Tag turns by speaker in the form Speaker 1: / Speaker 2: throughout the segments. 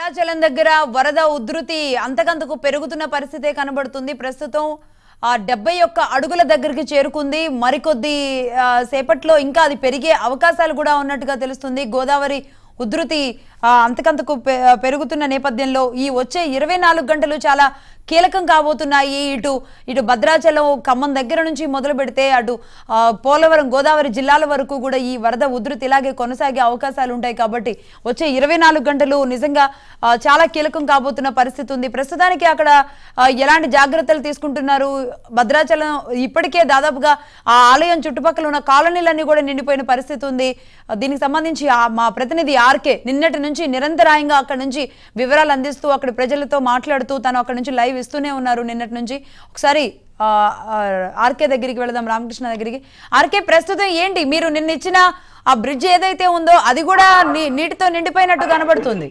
Speaker 1: భద్రాచలం దగ్గర వరద ఉధృతి అంతకంతకు పెరుగుతున్న పరిస్థితే కనబడుతుంది ప్రస్తుతం ఆ డెబ్బై ఒక్క అడుగుల దగ్గరికి చేరుకుంది మరికొద్ది ఆ, సేపట్లో ఇంకా అది పెరిగే అవకాశాలు కూడా ఉన్నట్టుగా తెలుస్తుంది గోదావరి ఉధృతి ఆ, అంతకంతకు పె- పెరుగుతున్న నేపథ్యంలో ఈ వచ్చే ఇరవై నాలుగు గంటలు చాలా కీలకం కాబోతున్నాయి ఇటు ఇటు భద్రాచలం ఖమ్మం దగ్గర నుంచి మొదలు పెడితే అటు ఆ, పోలవరం గోదావరి జిల్లాల వరకు కూడా ఈ వరద ఉధృతి ఇలాగే కొనసాగే అవకాశాలు ఉంటాయి కాబట్టి వచ్చే ఇరవై నాలుగు గంటలు నిజంగా ఆ, చాలా కీలకం కాబోతున్న పరిస్థితి ఉంది ప్రస్తుతానికి అక్కడ ఆ, ఎలాంటి జాగ్రత్తలు తీసుకుంటున్నారు భద్రాచలం ఇప్పటికే దాదాపుగా ఆ ఆలయం చుట్టుపక్కల ఉన్న కాలనీలన్నీ కూడా నిండిపోయిన పరిస్థితి ఉంది ఆ, దీనికి సంబంధించి ఆ మా ప్రతినిధి ఆర్కే నిన్నటి నుంచి నిరంతరాయంగా అక్కడ నుంచి వివరాలు అందిస్తూ అక్కడ ప్రజలతో మాట్లాడుతూ తను అక్కడ నుంచి లైవ్ ఇస్తూనే ఉన్నారు నిన్నటి నుంచి ఒకసారి ఆ, ఆ, ఆర్కే దగ్గరికి వెళదాం రామకృష్ణ దగ్గరికి ఆర్కే ప్రస్తుతం ఏంటి మీరు నిన్న ఇచ్చిన ఆ బ్రిడ్జ్ ఏదైతే ఉందో అది కూడా నీ- నీటితో నిండిపోయినట్టు కనబడుతుంది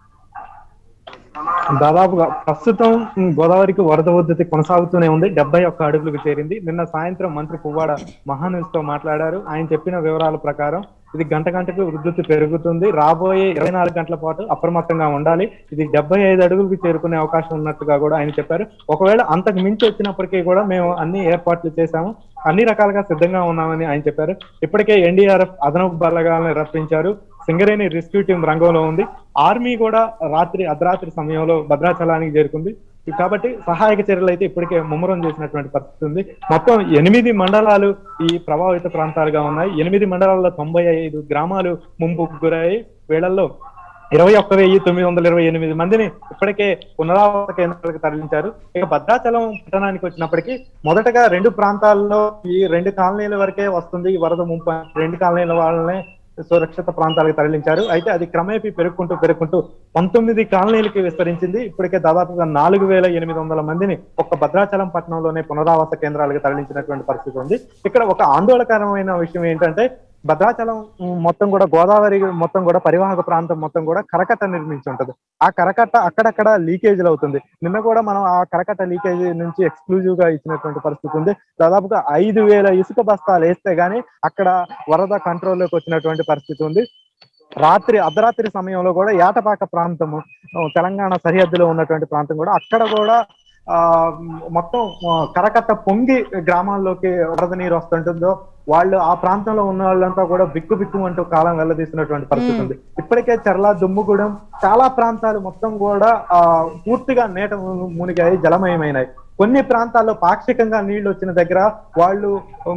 Speaker 2: దాదాపుగా ప్రస్తుతం ఉమ్, గోదావరికి వరద ఉద్ధృతి కొనసాగుతూనే ఉంది డెబ్బై ఒక్క అడుగులకు చేరింది నిన్న సాయంత్రం మంత్రి పువ్వాడ మహాన్యూస్ తో మాట్లాడారు ఆయన చెప్పిన వివరాల ప్రకారం ఇది గంట గంటకు ఉద్ధృతి పెరుగుతుంది రాబోయే ఇరవై నాలుగు గంటల పాటు అప్రమత్తంగా ఉండాలి ఇది డెబ్బై ఐదు అడుగులకు చేరుకునే అవకాశం ఉన్నట్టుగా కూడా ఆయన చెప్పారు ఒకవేళ అంతకు మించి వచ్చినప్పటికీ కూడా మేము అన్ని ఏర్పాట్లు చేశాము అన్ని రకాలుగా సిద్ధంగా ఉన్నామని ఆయన చెప్పారు ఇప్పటికే ఎన్డీఆర్ఎఫ్ అదనపు బలగాలను రప్పించారు సింగరేణి రెస్క్యూ టీం రంగంలో ఉంది ఆర్మీ కూడా రాత్రి అర్ధరాత్రి సమయంలో భద్రాచలానికి చేరుకుంది కాబట్టి సహాయక చర్యలు అయితే ఇప్పటికే ముమ్మరం చేసినటువంటి పరిస్థితి ఉంది మొత్తం ఎనిమిది మండలాలు ఈ ప్రభావిత ప్రాంతాలుగా ఉన్నాయి ఎనిమిది మండలాల్లో తొంభై ఐదు గ్రామాలు ముంపుకు గురయ్యాయి వీళ్ళల్లో ఇరవై ఒక్క వెయ్యి తొమ్మిది వందల ఇరవై ఎనిమిది మందిని ఇప్పటికే పునరావాస కేంద్రాలకు తరలించారు ఇక భద్రాచలం పట్టణానికి వచ్చినప్పటికీ మొదటగా రెండు ప్రాంతాల్లో ఈ రెండు కాలనీల వరకే వస్తుంది ఈ వరద ముంపు రెండు కాలనీల వాళ్ళనే సురక్షిత ప్రాంతాలకు తరలించారు అయితే అది క్రమేపీ పెరుగుకుంటూ పెరుగుకుంటూ పంతొమ్మిది కాలనీలకి విస్తరించింది ఇప్పటికే దాదాపుగా నాలుగు వేల ఎనిమిది వందల మందిని ఒక్క భద్రాచలం పట్టణంలోనే పునరావాస కేంద్రాలకు తరలించినటువంటి పరిస్థితి ఉంది ఇక్కడ ఒక ఆందోళనకరమైన విషయం ఏంటంటే భద్రాచలం ఉమ్, మొత్తం కూడా గోదావరి మొత్తం కూడా పరివాహక ప్రాంతం మొత్తం కూడా కరకట్ట నిర్మించి ఉంటది ఆ కరకట్ట అక్కడక్కడ లీకేజీలు అవుతుంది నిన్న కూడా మనం ఆ కరకట్ట లీకేజీ నుంచి ఎక్స్క్లూజివ్ గా ఇచ్చినటువంటి పరిస్థితి ఉంది దాదాపుగా ఐదు వేల ఇసుక బస్తాలు వేస్తే గానీ అక్కడ వరద కంట్రోల్లోకి వచ్చినటువంటి పరిస్థితి ఉంది రాత్రి అర్ధరాత్రి సమయంలో కూడా ఏటపాక ప్రాంతము ఆ, తెలంగాణ సరిహద్దులో ఉన్నటువంటి ప్రాంతం కూడా అక్కడ కూడా ఆ మొత్తం ఆ, కరకట్ట పొంగి గ్రామాల్లోకి వరద నీరు వస్తుంటుందో వాళ్ళు ఆ ప్రాంతంలో ఉన్న వాళ్ళంతా కూడా బిక్కు బిక్కు అంటూ కాలం వెళ్ళదీసినటువంటి పరిస్థితి ఉంది ఇప్పటికే చర్ల దుమ్ముగూడెం చాలా ప్రాంతాలు మొత్తం కూడా ఆ పూర్తిగా నేట మునిగాయి జలమయమైనాయి కొన్ని ప్రాంతాల్లో పాక్షికంగా నీళ్లు వచ్చిన దగ్గర వాళ్ళు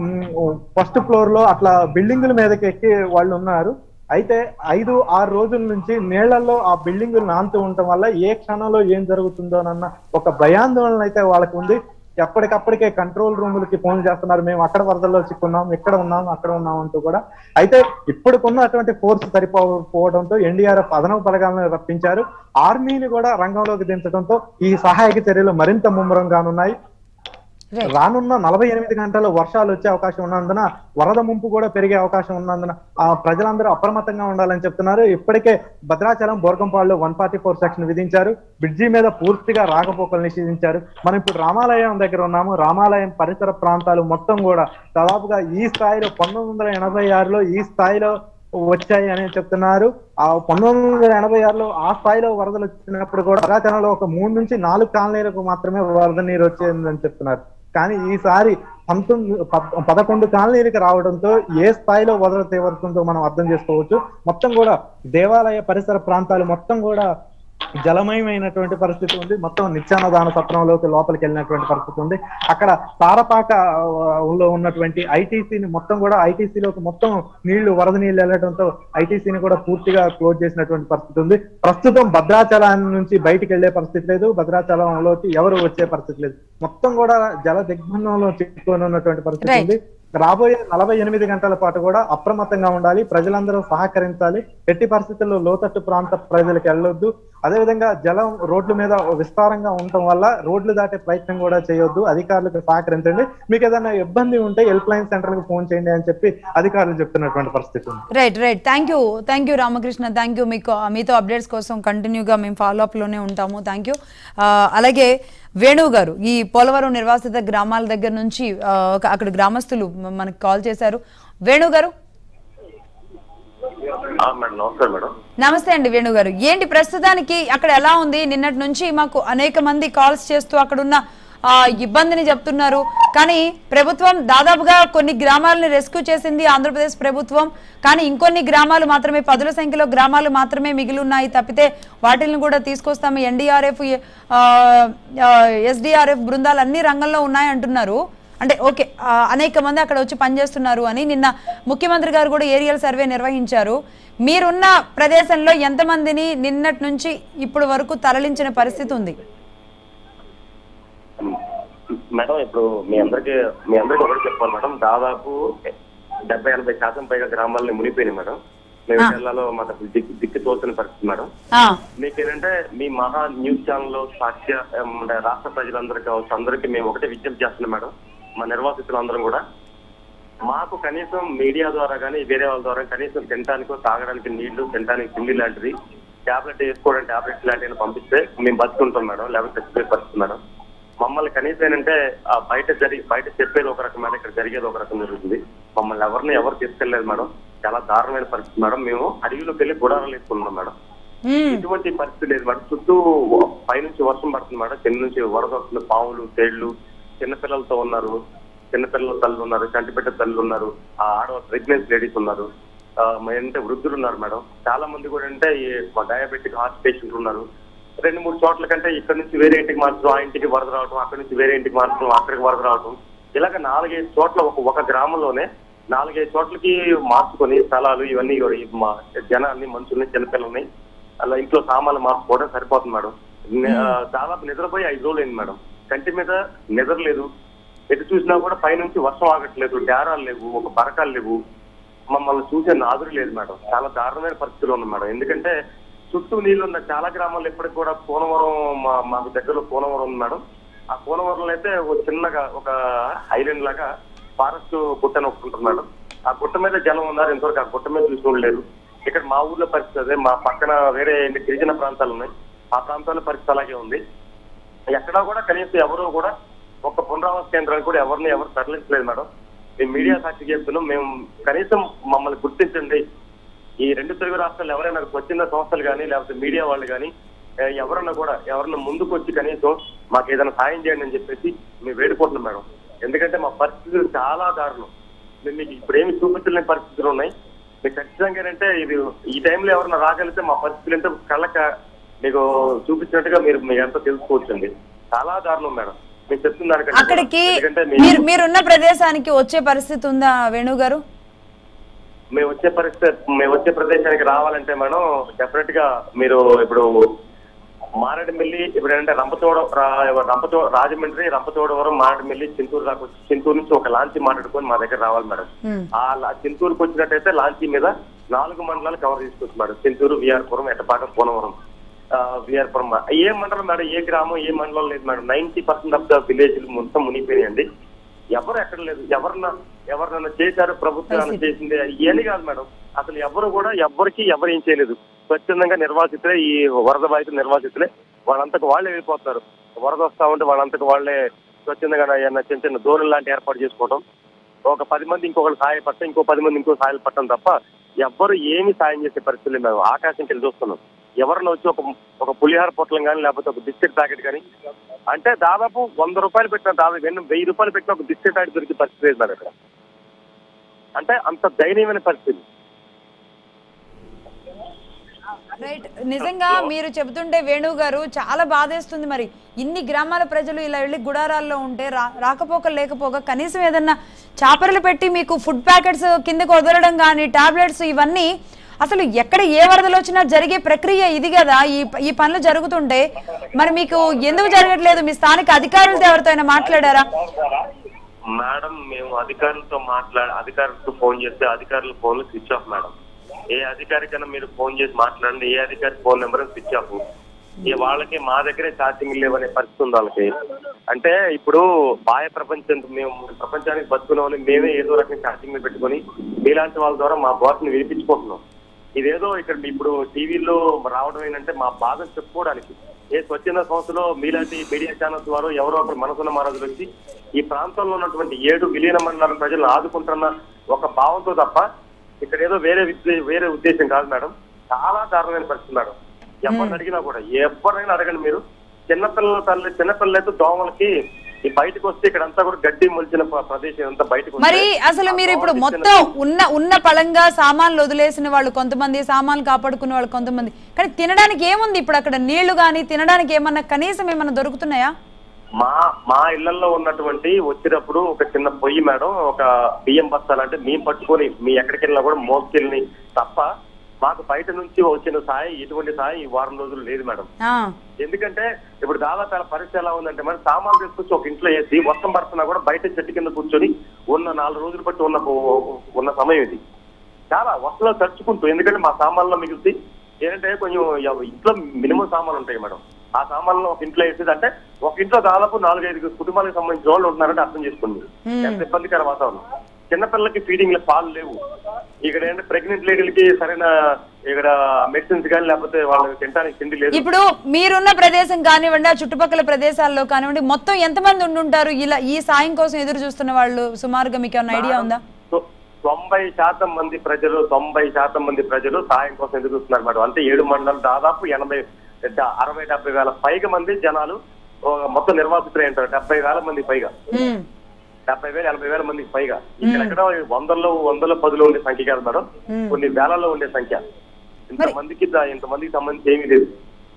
Speaker 2: ఫస్ట్ ఫ్లోర్ లో అట్లా బిల్డింగుల మీదకి ఎక్కి వాళ్ళు ఉన్నారు అయితే ఐదు ఆరు రోజుల నుంచి నీళ్లలో ఆ బిల్డింగులు నాంతూ ఉండటం వల్ల ఏ క్షణంలో ఏం జరుగుతుందోనన్న ఒక భయాందోళన అయితే వాళ్ళకు ఉంది ఎప్పటికప్పటికే కంట్రోల్ రూములకి ఫోన్ చేస్తున్నారు మేము అక్కడ వరదల్లో చిక్కున్నాం ఇక్కడ ఉన్నాం అక్కడ ఉన్నాం అంటూ కూడా అయితే ఇప్పటికున్నటువంటి ఫోర్స్ సరిపోవడంతో ఎన్డీఆర్ఎఫ్ అదనపు బలగాలను రప్పించారు ఆర్మీని కూడా రంగంలోకి దించడంతో ఈ సహాయక చర్యలు మరింత ముమ్మరం కానున్నాయి
Speaker 1: Right.
Speaker 2: రానున్న నలభై ఎనిమిది గంటలు వర్షాలు వచ్చే అవకాశం ఉన్నందున వరద ముంపు కూడా పెరిగే అవకాశం ఉన్నందున ఆ ప్రజలందరూ అప్రమత్తంగా ఉండాలని చెప్తున్నారు ఇప్పటికే భద్రాచలం బోర్గంపాడులో వన్ ఫార్టీ ఫోర్ సెక్షన్ విధించారు బ్రిడ్జి మీద పూర్తిగా రాకపోకలు నిషేధించారు మనం ఇప్పుడు రామాలయం దగ్గర ఉన్నాము రామాలయం పరిసర ప్రాంతాలు మొత్తం కూడా దాదాపుగా ఈ స్థాయిలో పంతొమ్మిది వందల ఎనభై ఆరులో ఈ స్థాయిలో వచ్చాయి అని చెప్తున్నారు ఆ పంతొమ్మిది వందల ఎనభై ఆరులో ఆ స్థాయిలో వరదలు వచ్చినప్పుడు కూడా భద్రాచలంలో ఒక మూడు నుంచి నాలుగు కాలనీలకు మాత్రమే వరద నీరు వచ్చేదని చెప్తున్నారు కానీ ఈసారి పంతొమ్మిది పద్- పదకొండు కాలనీలకు రావడంతో ఏ స్థాయిలో వరద తీవ్రతుందో మనం అర్థం చేసుకోవచ్చు మొత్తం కూడా దేవాలయ పరిసర ప్రాంతాలు మొత్తం కూడా జలమయమైనటువంటి పరిస్థితి ఉంది మొత్తం నిత్యాన్నదాన సత్రంలోకి లోపలికి వెళ్ళినటువంటి పరిస్థితి ఉంది అక్కడ తారపాక ఆ, లో ఉన్నటువంటి ఐటీసీని మొత్తం కూడా ఐటీసీలోకి మొత్తం నీళ్లు వరద నీళ్లు వెళ్ళడంతో ఐటీసీని కూడా పూర్తిగా క్లోజ్ చేసినటువంటి పరిస్థితి ఉంది ప్రస్తుతం భద్రాచలం నుంచి బయటికి వెళ్లే పరిస్థితి లేదు భద్రాచలంలోకి ఎవరు వచ్చే పరిస్థితి లేదు మొత్తం కూడా జల దిగ్బంధంలో చిక్కుకొని ఉన్నటువంటి పరిస్థితి
Speaker 1: Right.
Speaker 2: ఉంది రాబోయే నలభై ఎనిమిది గంటల పాటు కూడా అప్రమత్తంగా ఉండాలి ప్రజలందరూ సహకరించాలి ఎట్టి పరిస్థితుల్లో లోతట్టు ప్రాంత ప్రజలకు వెళ్ళొద్దు అదేవిధంగా జలం రోడ్ల మీద విస్తారంగా ఉండటం వల్ల రోడ్లు దాటే ప్రయత్నం కూడా చేయొద్దు అధికారులకు సహకరించండి మీకు ఏదైనా ఇబ్బంది ఉంటే హెల్ప్ లైన్ సెంటర్ కి ఫోన్ చేయండి అని చెప్పి అధికారులు చెప్తున్నటువంటి పరిస్థితి ఉంది
Speaker 1: right right thank you thank you Ramakrishna thank you మీకు మీతో అప్డేట్స్ కోసం కంటిన్యూగా మేము ఫాలో లోనే ఉంటాము థ్యాంక్ యూ అలాగే వేణువు గారు ఈ పోలవరం నిర్వాసిత గ్రామాల దగ్గర నుంచి ఆ, ఒక- అక్కడ గ్రామస్తులు మ- మనకు కాల్ చేశారు వేణువు గారు
Speaker 3: ఆ, మేడం నమస్కారం మేడం
Speaker 1: నమస్తే అండి వేణు గారు ఏంటి ప్రస్తుతానికి అక్కడ ఎలా ఉంది నిన్నటి నుంచి మాకు అనేక మంది కాల్స్ చేస్తూ అక్కడున్న ఆ, ఇబ్బందిని చెప్తున్నారు కానీ ప్రభుత్వం దాదాపుగా కొన్ని గ్రామాలని రెస్క్యూ చేసింది ఆంధ్రప్రదేశ్ ప్రభుత్వం కానీ ఇంకొన్ని గ్రామాలు మాత్రమే పదుల సంఖ్యలో గ్రామాలు మాత్రమే మిగిలి ఉన్నాయి తప్పితే వాటిని కూడా తీసుకొస్తాము ఎన్డీఆర్ఎఫ్ ఎస్డిఆర్ఎఫ్ బృందాలు అన్ని రంగంలో ఉన్నాయి అంటున్నారు అంటే ఓకే ఆ, అనేక మంది అక్కడ వచ్చి పనిచేస్తున్నారు అని నిన్న ముఖ్యమంత్రి గారు కూడా ఏరియల్ సర్వే నిర్వహించారు మీరున్న ప్రదేశంలో ఎంతమందిని నిన్నటి నుంచి ఇప్పుడు వరకు తరలించిన పరిస్థితి ఉంది
Speaker 3: మేడం ఇప్పుడు మీ అందరికి మీ అందరికి ఒకటి చెప్పాలి మేడం దాదాపు డెబ్బై ఎనభై శాతం పైగా గ్రామాలని మునిగిపోయినాయి మేడం మేము
Speaker 1: ఆ.
Speaker 3: జిల్లాలో మాకు దిక్కు దిక్కు తోచని పరిస్థితి మేడం
Speaker 1: ఆ,
Speaker 3: మీకు ఏంటంటే మీ మహా న్యూస్ ఛానల్ సాక్ష్య ఏం, అంటే రాష్ట్ర ప్రజలందరికీ కావచ్చు అందరికీ మేము ఒకటే విజ్ఞప్తి చేస్తున్నాం మేడం మా నిర్వాసితులందరం కూడా మాకు కనీసం మీడియా ద్వారా కానీ వేరే వాళ్ళ ద్వారా కనీసం తినడానికో తాగడానికి నీళ్లు తినడానికి తిండి లాంటిది టాబ్లెట్ వేసుకోవడానికి టాబ్లెట్స్ లాంటివి పంపిస్తే మేము బతుకుంటాం మేడం లేకపోతే చచ్చిపోయే పరిస్థితి మేడం మమ్మల్ని కనీసం ఏంటంటే ఆ బయట జరిగి బయట చెప్పేది ఒక రకమైన ఇక్కడ జరిగేది ఒక రకం జరుగుతుంది మమ్మల్ని ఎవరిని ఎవరు తీసుకెళ్లేదు మేడం చాలా దారుణమైన పరిస్థితి మేడం మేము అడవిలోకి వెళ్ళి గుడారాలు వేసుకున్నాం మేడం
Speaker 1: ఉమ్,
Speaker 3: ఎటువంటి పరిస్థితి లేదు మేడం చుట్టూ పైనుంచి వర్షం పడుతుంది మేడం కింద నుంచి వరద వస్తుంది పావులు తేళ్లు చిన్నపిల్లలతో ఉన్నారు చిన్నపిల్లల తల్లు ఉన్నారు చంటిపెట్ట తల్లు ఉన్నారు ఆ ఆడ ప్రెగ్నెన్సీ లేడీస్ ఉన్నారు ఆ, మరి అంటే వృద్ధులు ఉన్నారు మేడం చాలా మంది కూడా అంటే ఈ డయాబెటిక్ హార్ట్ పేషెంట్ ఉన్నారు రెండు మూడు చోట్ల కంటే ఇక్కడ నుంచి వేరే ఇంటికి మార్చడం ఆ ఇంటికి వరద రావడం అక్కడ నుంచి వేరే ఇంటికి మార్చడం అక్కడికి వరద రావడం ఇలాగ నాలుగైదు చోట్ల ఒక ఒక గ్రామంలోనే నాలుగైదు చోట్లకి మార్చుకొని స్థలాలు ఇవన్నీ కూడా ఈ మా జనాన్ని మనుషుల్ని చిన్నపిల్లల్ని అలా ఇంట్లో సామాన్లు మార్చుకోవడం సరిపోతుంది మేడం నే- ఆ, దాదాపు నిద్రపోయి ఐదు రోజులు అయింది మేడం కంటి మీద నిద్ర లేదు ఎటు చూసినా కూడా పైనుంచి వర్షం ఆగట్లేదు డేరాలు లేవు ఒక బరకాలు లేవు మమ్మల్ని చూసే నాదురు లేదు మేడం చాలా దారుణమైన పరిస్థితులు ఉంది మేడం ఎందుకంటే చుట్టూ నీళ్లు ఉన్న చాలా గ్రామాలు ఇప్పటికి కూడా కోనవరం మా మాకు దగ్గరలో కోనవరం ఉంది మేడం ఆ కోనవరంలో అయితే ఒక చిన్నగా ఒక ఐలాండ్ లాగా ఫారెస్ట్ గుట్టని ఒకటి ఉంటుంది మేడం ఆ గుట్ట మీద జనం ఉన్నారు ఇంతవరకు ఆ గుట్ట మీద చూసి లేరు ఇక్కడ మా ఊర్లో పరిస్థితి అదే మా పక్కన వేరే ఏంటి గిరిజన ప్రాంతాలు ఉన్నాయి ఆ ప్రాంతాల పరిస్థితి అలాగే ఉంది ఎక్కడా కూడా కనీసం ఎవరు కూడా ఒక్క పునరావాస కేంద్రానికి కూడా ఎవరిని ఎవరు తరలించలేదు మేడం మేము మీడియా సాక్షి చెప్తున్నాం మేము కనీసం మమ్మల్ని గుర్తించండి ఈ రెండు తెలుగు రాష్ట్రాలు ఎవరైనా వచ్చిన సంస్థలు కానీ లేకపోతే మీడియా వాళ్ళు కానీ ఎవరన్నా కూడా ఎవరన్నా ముందుకు వచ్చి కనీసం మాకు ఏదైనా సాయం చేయండి అని చెప్పేసి మేము వేడుకుంటున్నాం మేడం ఎందుకంటే మా పరిస్థితులు చాలా దారుణం మేము మీకు ఇప్పుడు ఏమి చూపించలేని పరిస్థితులు ఉన్నాయి మీకు ఖచ్చితంగా ఏంటంటే ఇది ఈ టైంలో ఎవరన్నా రాగలిగితే మా పరిస్థితులు ఏంటో కళ్ళక మీకు చూపించినట్టుగా మీరు మీకు ఎంత తెలుసుకోవచ్చండి చాలా దారుణం మేడం మీకు చెప్తున్న దానికంటే
Speaker 1: అక్కడికి
Speaker 3: ఎందుకంటే
Speaker 1: మీరు మీరున్న ప్రదేశానికి వచ్చే పరిస్థితి ఉందా వేణు గారు
Speaker 3: మేము వచ్చే పరిస్థితి మేము వచ్చే ప్రదేశానికి రావాలంటే మేడం డెఫినెట్ గా మీరు ఇప్పుడు మారేడుమిల్లి ఇప్పుడు ఏంటంటే రంపచోడ రా- రంపచో రాజమండ్రి రంపచోడవరం మారేడుమిల్లి చింతూరు దాకా వచ్చి చింతూరు నుంచి ఒక లాంచీ మాట్లాడుకొని మా దగ్గర రావాలి మేడం
Speaker 1: ఉమ్,
Speaker 3: ఆ లా- చింతూరుకు వచ్చినట్టయితే లాంచీ మీద నాలుగు మండలాలు కవర్ చేసుకోవచ్చు మేడం చింతూరు విఆర్పురం ఎట్టపాక కోనవరం ఆ, విఆర్పురం ఏ మండలం మేడం ఏ గ్రామం ఏ మండలం లేదు madam ninety percent of the village మొత్తం మునిగిపోయినాయండి ఎవరు ఎక్కడ లేదు ఎవరన్నా ఎవరినన్నా చేశారు ప్రభుత్వం ఏమైనా చేసింది ఏమి కాదు మేడం అసలు ఎవరు కూడా ఎవరికి ఎవరు ఏం చేయలేదు స్వచ్ఛందంగా నిర్వాసితులే ఈ వరద బాధితులు నిర్వాసితులే వాళ్ళంతకు వాళ్ళే వెళ్ళిపోతున్నారు వరద వస్తా ఉంటే వాళ్ళంతకు వాళ్ళే స్వచ్ఛందంగా ఏమన్నా చిన్న చిన్న దూరం లాంటి ఏర్పాటు చేసుకోవడం ఒక పది మంది ఇంకొకరు సహాయపడతాం ఇంకో పది మంది ఇంకో సహాయపడటం తప్ప ఎవ్వరు ఏమి సాయం చేసే పరిస్థితులు మేము ఆకాశం కింద చూస్తున్నాం ఎవరన్నా వచ్చి ఒక ఒక పులిహార పొట్లం కానీ లేకపోతే ఒక బిస్కెట్ ప్యాకెట్ కానీ అంటే దాదాపు వంద రూపాయలు పెట్టిన దాదాపు ఎన్ని వెయ్యి రూపాయలు పెట్టిన ఒక బిస్కెట్ ప్యాకెట్ దొరికే పరిస్థితి లేదు మేడం ఇక్కడ అంటే అంత దయనీయమైన పరిస్థితి
Speaker 1: రైట్ నిజంగా మీరు చెబుతుంటే వేణు గారు చాలా బాధేస్తుంది మరి ఇన్ని గ్రామాల ప్రజలు ఇలా వెళ్ళి గుడారాల్లో ఉంటే రా రాకపోకలు లేకపోగా కనీసం ఏదన్నా చాపరలు పెట్టి మీకు ఫుడ్ ప్యాకెట్స్ కిందకు వదలడం కానీ టాబ్లెట్స్ ఇవన్నీ అసలు ఎక్కడ ఏ వరదలు వచ్చినా జరిగే ప్రక్రియ ఇది కదా ఈ ఈ పనులు జరుగుతుంటే మరి మీకు ఎందుకు జరగట్లేదు మీ స్థానిక అధికారులతో ఎవరితో అయినా మాట్లాడారా
Speaker 3: మేడం మేము అధికారులతో మాట్లాడ అధికారులతో ఫోన్ చేస్తే అధికారుల ఫోన్లు స్విచ్ ఆఫ్ మేడం ఏ అధికారికైనా మీరు ఫోన్ చేసి మాట్లాడండి ఏ అధికారి ఫోన్ నెంబర్ స్విచ్ ఆఫ్ ఈ వాళ్ళకి మా దగ్గరే ఛార్జింగ్ లేవనే పరిస్థితి ఉంది వాళ్ళకి అంటే ఇప్పుడు బాహ్య ప్రపంచం మేము ప్రపంచానికి బతుకునే వాళ్ళు మేమే ఏదో రకంగా ఛార్జింగ్ పెట్టుకొని మీలాంటి వాళ్ళ ద్వారా మా బాస్ని వినిపించుకుంటున్నాం ఇదేదో ఇక్కడ ఇప్పుడు టీవీలో రావడం ఏంటంటే మా బాధను చెప్పుకోవడానికి ఏ స్వచ్ఛంద సంస్థలో మీలాంటి మీడియా ఛానల్స్ వారు ఎవరో ఒకరు మనసున్న మహారాజులు వచ్చి ఈ ప్రాంతంలో ఉన్నటువంటి ఏడు విలీన మండలాల ప్రజలను ఆదుకుంటున్న ఒక భావంతో తప్ప ఇక్కడ ఏదో వేరే విద్య- వేరే ఉద్దేశం కాదు మేడం చాలా దారుణమైన పరిస్థితి మేడం ఎవరిని అడిగినా కూడా ఎవరైనా అడగండి మీరు చిన్నపిల్లల తల్లి చిన్నపిల్లలైతే దోమలకి ఈ బయటకు వస్తే ఇక్కడ అంతా కూడా గడ్డి మొలిచిన ప్ర- ప్రదేశం అంతా బయటకు వస్తే
Speaker 1: మరి అసలు మీరు
Speaker 3: ఆ
Speaker 1: ఇప్పుడు
Speaker 3: దోమలు
Speaker 1: మొత్తం ఉన్న ఉన్న పళంగా సామాన్లు వదిలేసిన వాళ్ళు కొంతమంది సామాన్లు కాపాడుకునే వాళ్ళు కొంతమంది కానీ తినడానికి ఏముంది ఇప్పుడు అక్కడ నీళ్లు కానీ తినడానికి ఏమన్నా కనీసం ఏమన్నా దొరుకుతున్నాయా
Speaker 3: మా మా ఇళ్లలో ఉన్నటువంటి వచ్చినప్పుడు ఒక చిన్న పొయ్యి మేడం ఒక బియ్యం బస్తాలు అంటే మేము పట్టుకొని మీ ఎక్కడికి వెళ్ళినా కూడా మోసుకెళ్ళి తప్ప మాకు బయట నుంచి వచ్చిన సాయి ఇటువంటి సాయి ఈ వారం రోజులు లేదు మేడం
Speaker 1: ఆ,
Speaker 3: ఎందుకంటే ఇప్పుడు దాదాపు అలా పరిస్థితి ఎలా ఉందంటే మరి సామాన్లు తీసుకొచ్చి ఒక ఇంట్లో వేసి వర్షం పడుతున్నా కూడా బయట చెట్టు కింద కూర్చొని ఉన్న నాలుగు రోజులు బట్టి ఉన్న ఉన్న సమయం ఇది చాలా వర్షంలో తడుచుకుంటూ ఎందుకంటే మా సామాన్లో మిగిలితే ఏంటంటే కొంచెం ఎవ- ఇంట్లో మినిమం సామాన్లు ఉంటాయి మేడం ఆ సామాన్లు ఒక ఇంట్లో వేసేది అంటే ఒక ఇంట్లో దాదాపు నాలుగైదు కుటుంబాలకు సంబంధించిన వాళ్ళు ఉంటున్నారంటే అర్థం చేసుకోండి ఎంత ఇబ్బందికర వాతావరణం చిన్నపిల్లలకి ఫీడింగ్ పాలు లేవు ఇక్కడ ఏంటంటే ప్రెగ్నెంట్ లేడీలకి సరైన ఇక్కడ మెడిసిన్స్ కానీ లేకపోతే వాళ్ళకి తినడానికి తిండి లేదు
Speaker 1: ఇప్పుడు మీరున్న ప్రదేశం కానివ్వండి ఆ చుట్టుపక్కల ప్రదేశాల్లో కానివ్వండి మొత్తం ఎంతమంది ఉండుంటారు ఇలా ఈ సాయం కోసం ఎదురు చూస్తున్న వాళ్ళు సుమారుగా మీకు ఏమైనా ఐడియా ఉందా
Speaker 3: తొ- తొంభై శాతం మంది ప్రజలు తొంభై శాతం మంది ప్రజలు సాయం కోసం ఎదురు చూస్తున్నారు మేడం అంటే ఏడు మండలం దాదాపు ఎనభై డ- అరవై డెబ్బై వేల పైగా మంది జనాలు ఓ, మొత్తం నిర్వాసితులై ఉంటారు డెబ్బై వేల మంది పైగా
Speaker 1: ఉమ్,
Speaker 3: డెబ్బై వేల ఎనభై వేల మందికి పైగా ఇక్కడ వందల్లో వందల పదులు ఉండే సంఖ్య కాదు మేడం కొన్ని వేలలో ఉండే సంఖ్య ఇంతమందికి దా- ఇంతమందికి సంబంధించి ఏమీ లేదు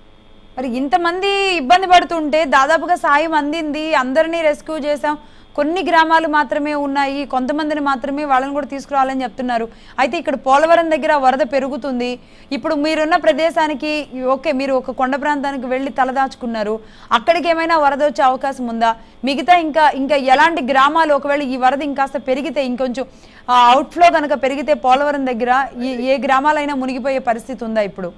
Speaker 1: మరి ఇంతమంది ఇబ్బంది పడుతుంటే దాదాపుగా సాయం అందింది అందరినీ రెస్క్యూ చేసాం కొన్ని గ్రామాలు మాత్రమే ఉన్నాయి కొంతమందిని మాత్రమే వాళ్ళని కూడా తీసుకురావాలని చెప్తున్నారు అయితే ఇక్కడ పోలవరం దగ్గర వరద పెరుగుతుంది ఇప్పుడు మీరున్న ప్రదేశానికి ఓకే మీరు ఒక కొండ ప్రాంతానికి వెళ్ళి తలదాచుకున్నారు అక్కడికి ఏమైనా వరద వచ్చే అవకాశం ఉందా మిగతా ఇంకా ఇంకా ఎలాంటి గ్రామాలు ఒకవేళ ఈ వరద ఇంకాస్త పెరిగితే ఇంకొంచెం అవుట్ఫ్లో కనుక పెరిగితే పోలవరం దగ్గర ఈ ఏ గ్రామాలైనా మునిగిపోయే పరిస్థితి ఉందా ఇప్పుడు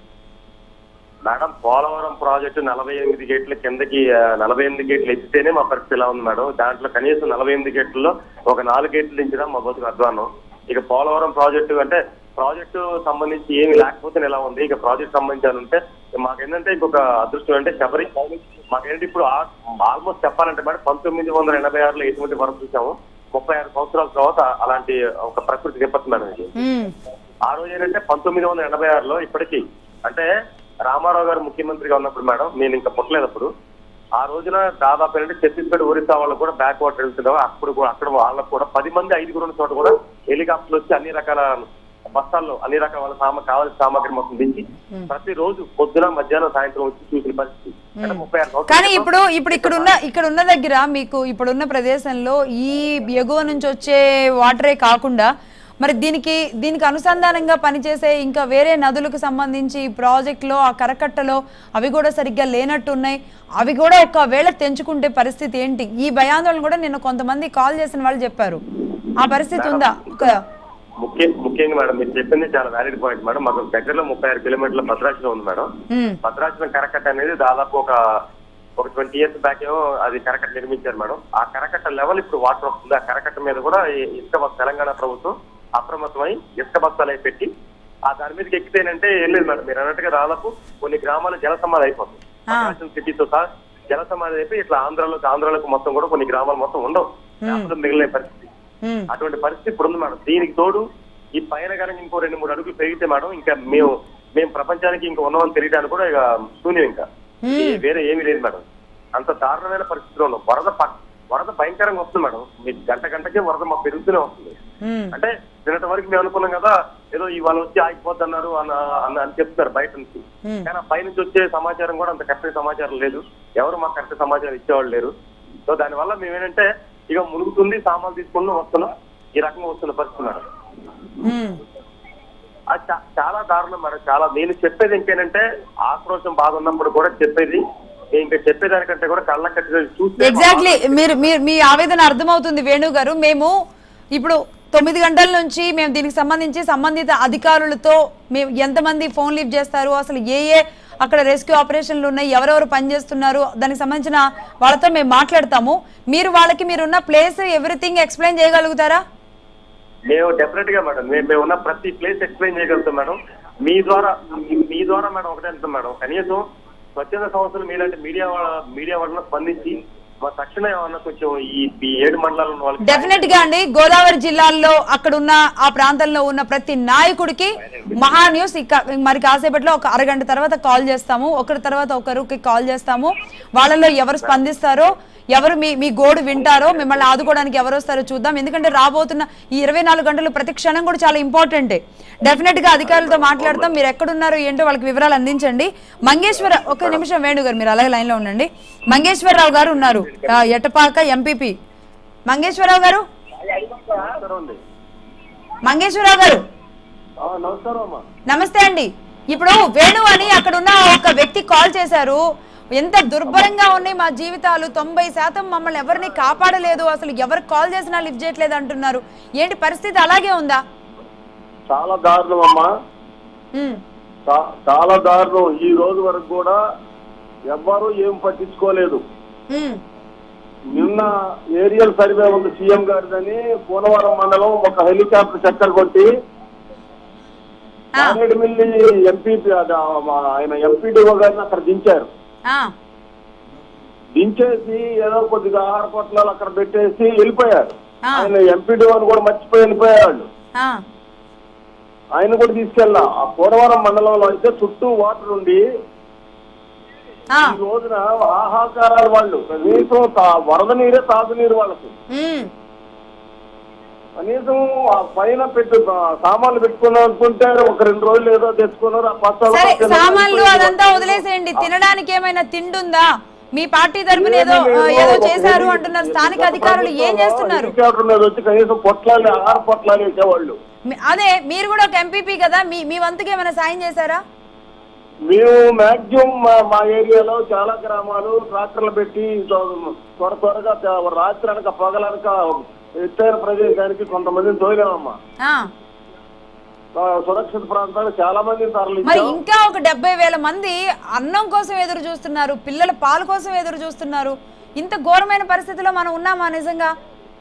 Speaker 3: మేడం పోలవరం ప్రాజెక్టు నలభై ఎనిమిది గేట్ల కిందకి ఆ, నలభై ఎనిమిది గేట్లు ఎత్తితేనే మా పరిస్థితి ఎలా ఉంది మేడం దాంట్లో కనీసం నలభై ఎనిమిది గేట్లలో ఒక నాలుగు గేట్లు దించడం మా బతుకు అధ్వానం ఇక పోలవరం ప్రాజెక్టు అంటే ప్రాజెక్టు సంబంధించి ఏమి లేకపోతే ఎలా ఉంది ఇక ప్రాజెక్ట్ సంబంధించి ఉంటే మాకేంటంటే ఇంకొక అదృష్టం అంటే శబరి మాకేంటి ఇప్పుడు ఆల్మోస్ట్ చెప్పాలంటే మేడం పంతొమ్మిది వందల ఎనభై ఆరులో ఎటువంటి వరకు చూసాము ముప్పై ఆరు సంవత్సరాల తర్వాత అలాంటి ఒక ప్రకృతి విపత్తు మేడం ఇది
Speaker 1: ఉమ్,
Speaker 3: ఆ రోజు ఏంటంటే పంతొమ్మిది వందల ఎనభై ఆరులో ఇప్పటికీ అంటే రామారావు గారు ముఖ్యమంత్రిగా ఉన్నప్పుడు మేడం నేను ఇంకా పుట్టలేదు అప్పుడు ఆ రోజున దాదాపు ఏంటంటే ఛత్తీస్గఢ్ ఒరిస్సా వాళ్ళకు కూడా బ్యాక్ వాటర్ వెళ్తున్నాం అప్పుడు కూడా అక్కడ వాళ్ళకు కూడా పది మంది ఐదుగురు ఉన్న చోట కూడా హెలికాప్టర్లు వచ్చి అన్ని రకాల బస్తాల్లో అన్ని రకాల వాళ్ళ సామ కావాల్సిన సామాగ్రి మొత్తం దించి ప్రతి రోజు పొద్దున మధ్యాహ్నం సాయంత్రం వచ్చి చూసిన పరిస్థితి అంటే ముప్పై ఆరు సంవత్సరాల
Speaker 1: కానీ
Speaker 3: క్రితం
Speaker 1: ఇప్పుడు ఇప్పుడు ఇక్కడ ఉన్న ఇక్కడ ఉన్న దగ్గర మీకు ఇప్పుడున్న ప్రదేశంలో ఈ ఎగువ నుంచి వచ్చే వాటరే కాకుండా మరి దీనికి దీనికి అనుసంధానంగా పనిచేసే ఇంకా వేరే నదులకు సంబంధించి ఈ ప్రాజెక్టులో ఆ కరకట్టలో అవి కూడా సరిగ్గా లేనట్టున్నాయి అవి కూడా ఒకవేళ తెంచుకుంటే పరిస్థితి ఏంటి ఈ భయాందోళన కూడా నిన్న కొంతమంది కాల్ చేసిన వాళ్ళు చెప్పారు ఆ పరిస్థితి ఉందా ఒక
Speaker 3: ముఖ్య ముఖ్యంగా మేడం మీరు చెప్పింది చాలా వ్యాలిడ్ పాయింట్ మేడం మాకు దగ్గరలో ముప్పై ఆరు కిలోమీటర్ల భద్రాచలం ఉంది మేడం
Speaker 1: ఉమ్,
Speaker 3: భద్రాచలం కరకట్ట అనేది దాదాపు ఒక ఒక ట్వంటీ ఇయర్స్ బ్యాక్ ఏమో అది కరకట్ట నిర్మించారు మేడం ఆ కరకట్ట లెవెల్ ఇప్పుడు వాటర్ వస్తుంది ఆ కరకట్ట మీద కూడా ఈ ఇసుక బస్ తెలంగాణ ప్రభుత్వం అప్రమత్తమై ఇసుక బస్తాలు అవి పెట్టి ఆ దాని మీదకి ఎక్కితేనంటే ఏం లేదు మేడం మీరు అన్నట్టుగా దాదాపు కొన్ని గ్రామాలు జల సమాధి అయిపోతుంది భద్రాచలం సిటీతో సహా జల సమాధి అయిపోయి ఇట్లా ఆంధ్రాలో ఆంధ్రాలకు మొత్తం కూడా కొన్ని గ్రామాలు మొత్తం ఉండవు గ్రామాలు మిగిలిన పరిస్థితి
Speaker 1: ఉమ్,
Speaker 3: అటువంటి పరిస్థితి ఇప్పుడు ఉంది మేడం దీనికి తోడు ఈ పైన కనుక ఇంకో రెండు మూడు అడుగులు పెరిగితే మేడం ఇంకా మేము మేము ప్రపంచానికి ఇంకా ఉన్నామని తెలియడానికి కూడా ఇక శూన్యం ఇంకా ఈ వేరే ఏమీ లేదు మేడం అంత దారుణమైన పరిస్థితిలో ఉన్నాం వరద ప- వరద భయంకరంగా వస్తుంది మేడం మీకు గంట గంటకే వరద మాకు పెరుగుతూనే వస్తుంది
Speaker 1: ఉమ్,
Speaker 3: అంటే నిన్నటి వరకు మేము అనుకున్నాం కదా ఏదో ఇవాళ వచ్చి ఆగిపోద్ది అన్నారు అన్న అన్న- అని చెప్తున్నారు బయట నుంచి
Speaker 1: ఉమ్.
Speaker 3: కానీ ఆ పైనుంచి వచ్చే సమాచారం కూడా అంత కరెక్ట్ సమాచారం లేదు ఎవరు మాకు కరెక్ట్ సమాచారం ఇచ్చేవాళ్ళు లేరు సో దానివల్ల మేమేంటంటే ఇక మునుగుతుంది సామాన్లు తీసుకుని వస్తున్నాం ఈ రకంగా వస్తున్న పరిస్థితి మేడం
Speaker 1: ఉమ్.
Speaker 3: అది చా- చాలా దారుణం మేడం చాలా నేను చెప్పేది ఇంకేనంటే ఆక్రోశం బాధ ఉన్నప్పుడు కూడా చెప్పేది నేను ఇంకా చెప్పేదానికంటే కూడా కళ్ళ కట్టి చూస్తే
Speaker 1: ఎగ్జాక్ట్లీ మీరు మీరు మీ ఆవేదన అర్థమవుతుంది వేణు గారు మేము ఇప్పుడు తొమ్మిది గంటల నుంచి మేము దీనికి సంబంధించి సంబంధిత అధికారులతో మేము ఎంతమంది ఫోన్ లిఫ్ట్ చేస్తారు అసలు ఏ ఏ అక్కడ రెస్క్యూ ఆపరేషన్లు ఉన్నాయి ఎవరెవరు పనిచేస్తున్నారు దానికి సంబంధించిన వాళ్ళతో మేము మాట్లాడతాము మీరు వాళ్ళకి మీరున్న ప్లేస్ ఎవ్రీథింగ్ ఎక్స్ప్లెయిన్ చేయగలుగుతారా
Speaker 3: మేము డెఫినెట్ గా మేడం మేము మేము ఉన్న ప్రతి ప్లేస్ ఎక్స్ప్లెయిన్ చేయగలుగుతాం మేడం మీ ద్వారా మీ- మీ ద్వారా మేడం ఒకటే అంటాం మేడం కనీసం స్వచ్ఛంద సంస్థలు మీలాంటి మీడియా వాళ్ళ మీడియా వాళ్ళని స్పందించి మా తక్షణ ఏమన్నా కొంచెం ఈ ఈ ఏడు మండలాల ఉన్న వాళ్ళకి
Speaker 1: డెఫినెట్ గా అండి గోదావరి జిల్లాల్లో అక్కడ ఉన్న ఆ ప్రాంతంలో ఉన్న ప్రతి నాయకుడికి మహా న్యూస్ ఇక మరి కాసేపట్లో ఒక అరగంట తర్వాత కాల్ చేస్తాము ఒకరి తర్వాత ఒకరికి కాల్ చేస్తాము వాళ్ళలో ఎవరు స్పందిస్తారో ఎవరు మీ మీ గోడు వింటారో మిమ్మల్ని ఆదుకోవడానికి ఎవరు వస్తారో చూద్దాం ఎందుకంటే రాబోతున్న ఈ ఇరవై నాలుగు గంటలు ప్రతి క్షణం కూడా చాలా ఇంపార్టెంటే డెఫినెట్ గా అధికారులతో మాట్లాడతాం మీరు ఎక్కడున్నారో ఏంటో వాళ్ళకి వివరాలు అందించండి మంగేశ్వర ఒక నిమిషం వేణు గారు మీరు అలాగే లైన్ లో ఉండండి మంగేశ్వరరావు గారు ఉన్నారు ఆ, ఎటపాక ఎంపీపీ మంగేశ్వరరావు గారు
Speaker 3: నమస్కారం అండి
Speaker 1: మంగేశ్వరరావు గారు
Speaker 3: ఆ, నమస్కారం అమ్మా
Speaker 1: నమస్తే అండి ఇప్పుడు వేణు అని అక్కడ ఉన్న ఒక వ్యక్తి కాల్ చేశారు ఎంత దుర్భరంగా ఉన్నాయి మా జీవితాలు తొంభై శాతం మమ్మల్ని ఎవరిని కాపాడలేదు అసలు ఎవరికి కాల్ చేసినా లిఫ్ట్ చేయట్లేదు అంటున్నారు ఏంటి పరిస్థితి అలాగే ఉందా
Speaker 4: చాలా దారుణం అమ్మా
Speaker 1: ఉమ్,
Speaker 4: చా- చాలా దారుణం ఈ రోజు వరకు కూడా ఎవ్వరూ ఏం పట్టించుకోలేదు
Speaker 1: ఉమ్,
Speaker 4: నిన్న ఏరియల్ సర్వే ఉంది సీఎం గారిదని పూనవరం మండలం ఒక హెలికాప్టర్ చక్కర్ కొట్టి
Speaker 1: ఆ.
Speaker 4: మారేడుమిల్లి ఎంపీ ఆయన ఎంపీడీఓ గారిని అక్కడ దించారు
Speaker 1: ఆ,
Speaker 4: దించేసి ఏదో కొద్దిగా ఆహార పొట్లాలు అక్కడ పెట్టేసి వెళ్ళిపోయారు
Speaker 1: ఆ.
Speaker 4: ఆయన ఎంపీడీఓని కూడా మర్చిపోయి వెళ్ళిపోయాడు
Speaker 1: ఆ,
Speaker 4: ఆయన కూడా తీసుకెళ్ళా ఆ పోలవరం మండలంలో అయితే చుట్టూ వాటర్ ఉండి
Speaker 1: ఆ,
Speaker 4: ఈ రోజున ఆహాకారాలు వాళ్ళు కనీసం తా- వరద నీరే తాగునీరు వాళ్ళకు
Speaker 1: ఉమ్,
Speaker 4: కనీసం ఆ పైన పెట్టు ఆ సామాన్లు పెట్టుకున్నాం అనుకుంటే ఒక రెండు రోజులు ఏదో తెచ్చుకున్నారు ఆ పచ్చళ్ళు
Speaker 1: సరే
Speaker 4: పచ్చళ్ళు
Speaker 1: సామాన్లు
Speaker 4: అయిపోయింది.
Speaker 1: అదంతా వదిలేసేయండి తినడానికి ఏమైనా తిండుందా మీ పార్టీ తరపున ఏదో
Speaker 4: ఏమీ
Speaker 1: ఆ,
Speaker 4: లేదు.
Speaker 1: ఏదో
Speaker 4: ఒక
Speaker 1: చేశారు
Speaker 4: హెలి-
Speaker 1: అంటున్నారు స్థానిక
Speaker 4: గత
Speaker 1: అధికారులు ఏం
Speaker 4: ప్రభుత్వంలో
Speaker 1: చేస్తున్నారు
Speaker 4: హెలికాప్టర్ మీద వచ్చి కనీసం పొట్లాలు ఆహార పొట్లాలు వేసేవాళ్ళు
Speaker 1: మీ- అదే మీరు కూడా ఒక ఎంపీపీ కదా మీ మీ వంతుకి ఏమైనా సాయం చేశారా
Speaker 4: మేము మాక్సిమం మా మా ఏరియాలో చాలా గ్రామాలు ట్రాక్టర్లు పెట్టి త్వర త్వరగా త- రాత్రి అనక పగలనక ఎత్తైన ప్రదేశానికి కొంతమందిని తోలినామమ్మా
Speaker 1: ఆ
Speaker 4: ఆ, సురక్షిత ప్రాంతాలు చాలా మందిని
Speaker 1: మరి
Speaker 4: తరలించాం
Speaker 1: ఇంకా ఒక డెబ్బై వేల మంది అన్నం కోసం ఎదురు చూస్తున్నారు పిల్లల పాలు కోసం ఎదురు చూస్తున్నారు ఇంత ఘోరమైన పరిస్థితిలో మనం ఉన్నామా నిజంగా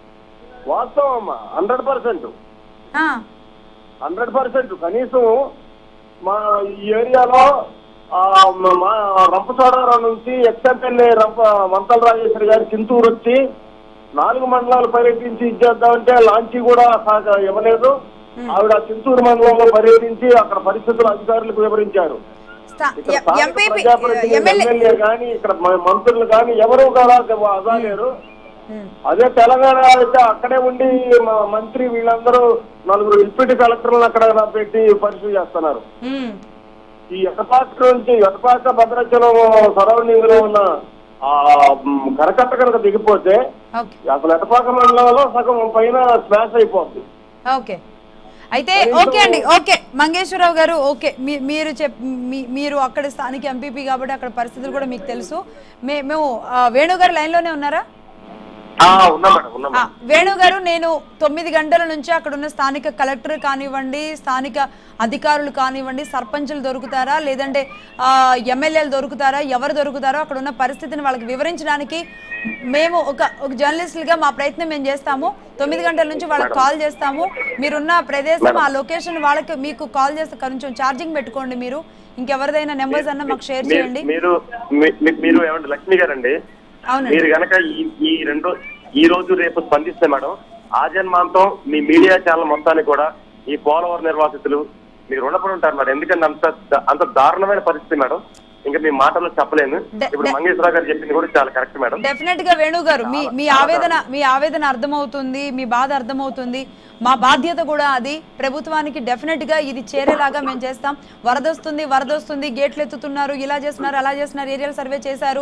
Speaker 4: వాస్తవం అమ్మా హండ్రెడ్ పర్సెంట్
Speaker 1: ఆ,
Speaker 4: హండ్రెడ్ పర్సెంట్ కనీసం మా ఈ ఏరియాలో ఆ, మ- మా రంపచోడవరం నుంచి ఎక్స్ఎంఎల్ఏ రంప వంతల రాజేశ్వరి గారి చింతూరు వచ్చి నాలుగు మండలాలు పర్యటించి ఇచ్చేద్దామంటే లాంచీ కూడా సహక- ఇవ్వలేదు ఆవిడ చింతూరు మండలంలో పర్యటించి అక్కడ పరిస్థితులు అధికారులకు వివరించారు
Speaker 1: స్థా-
Speaker 4: ఇక్కడ
Speaker 1: ఎ-
Speaker 4: స్థానిక
Speaker 1: ఎంపీపీ
Speaker 4: ప్రజాప్రతినిధులు,
Speaker 1: ఎమ్మెల్యే
Speaker 4: ఎమ్మెల్యే కానీ ఇక్కడ మ- మంత్రులు కానీ ఎవరు కూడా అదాలేరు
Speaker 1: ఉమ్,
Speaker 4: అదే తెలంగాణ అయితే అక్కడే ఉండి మా మంత్రి వీళ్ళందరూ నలుగురు డిప్యూటీ కలెక్టర్లను అక్కడ పెట్టి పరిశీలి చేస్తున్నారు
Speaker 1: ఉమ్,
Speaker 4: ఈ ఎటపాక నుంచి ఎటపాక భద్రాచలం సరౌండింగ్ లో ఉన్న ఆ మ్, కరకట్ట కనుక దిగిపోతే
Speaker 1: ఓకే
Speaker 4: అసలు ఎటపాక మండలంలో సగం పైన స్మాష్ అయిపోద్ది
Speaker 1: ఓకే అయితే ఓకే అండి ఓకే మంగేశ్వరరావు గారు ఓకే మీ- మీరు చెప్ మీ- మీరు అక్కడ స్థానిక ఎంపీపీ కాబట్టి అక్కడ పరిస్థితులు కూడా మీకు తెలుసు మే- మేము ఆ, వేణు గారు లైన్లోనే ఉన్నారా
Speaker 3: ఆ, ఉన్నాం మేడం ఉన్నాం
Speaker 1: ఆ, వేణు గారు నేను తొమ్మిది గంటల నుంచి అక్కడ ఉన్న స్థానిక కలెక్టర్ కానివ్వండి స్థానిక అధికారులు కానివ్వండి సర్పంచులు దొరుకుతారా లేదంటే ఆ, ఎమ్మెల్యేలు దొరుకుతారా ఎవరు దొరుకుతారో అక్కడ ఉన్న పరిస్థితిని వాళ్ళకి వివరించడానికి మేము ఒక ఒక జర్నలిస్టులుగా మా ప్రయత్నం మేము చేస్తాము తొమ్మిది గంటల నుంచి వాళ్ళకి కాల్ చేస్తాము మీరున్న ప్రదేశం ఆ లొకేషన్ వాళ్ళకి మీకు కాల్ చేస్తే కొంచెం ఛార్జింగ్ పెట్టుకోండి మీరు ఇంకెవరిదైనా నెంబర్స్ అన్న మాకు షేర్
Speaker 3: మీరు-
Speaker 1: చేయండి
Speaker 3: మీరు మీ- మీ- మీరు ఏమంటే లక్ష్మి గారండి
Speaker 1: అవునండి
Speaker 3: మీరు గనక ఈ ఈ రెండు ఈ రోజు రేపు స్పందిస్తే మేడం ఆ జన్మాంతం మీ మీడియా ఛానల్ మొత్తానికి కూడా ఈ పోలవరం నిర్వాసితులు మీరు రుణపడి ఉంటారు మేడం ఎందుకంటే అంత ద- అంత దారుణమైన పరిస్థితి మేడం ఇంకా మీ మాటల్లో చెప్పలేను
Speaker 1: డ-
Speaker 3: ఇప్పుడు
Speaker 1: డ-
Speaker 3: మంగేశ్వరరావు గారు చెప్పింది కూడా చాలా కరెక్ట్ మేడం
Speaker 1: డెఫినెట్ గా వేణు గారు మీ మీ ఆవేదన మీ ఆవేదన అర్థమవుతుంది మీ బాధ అర్థమవుతుంది మా బాధ్యత కూడా అది ప్రభుత్వానికి డెఫినెట్ గా ఇది చేరేలాగా మేము చేస్తాం వరద వస్తుంది వరద వస్తుంది గేట్లు ఎత్తుతున్నారు ఇలా చేస్తున్నారు అలా చేస్తున్నారు ఏరియల్ సర్వే చేశారు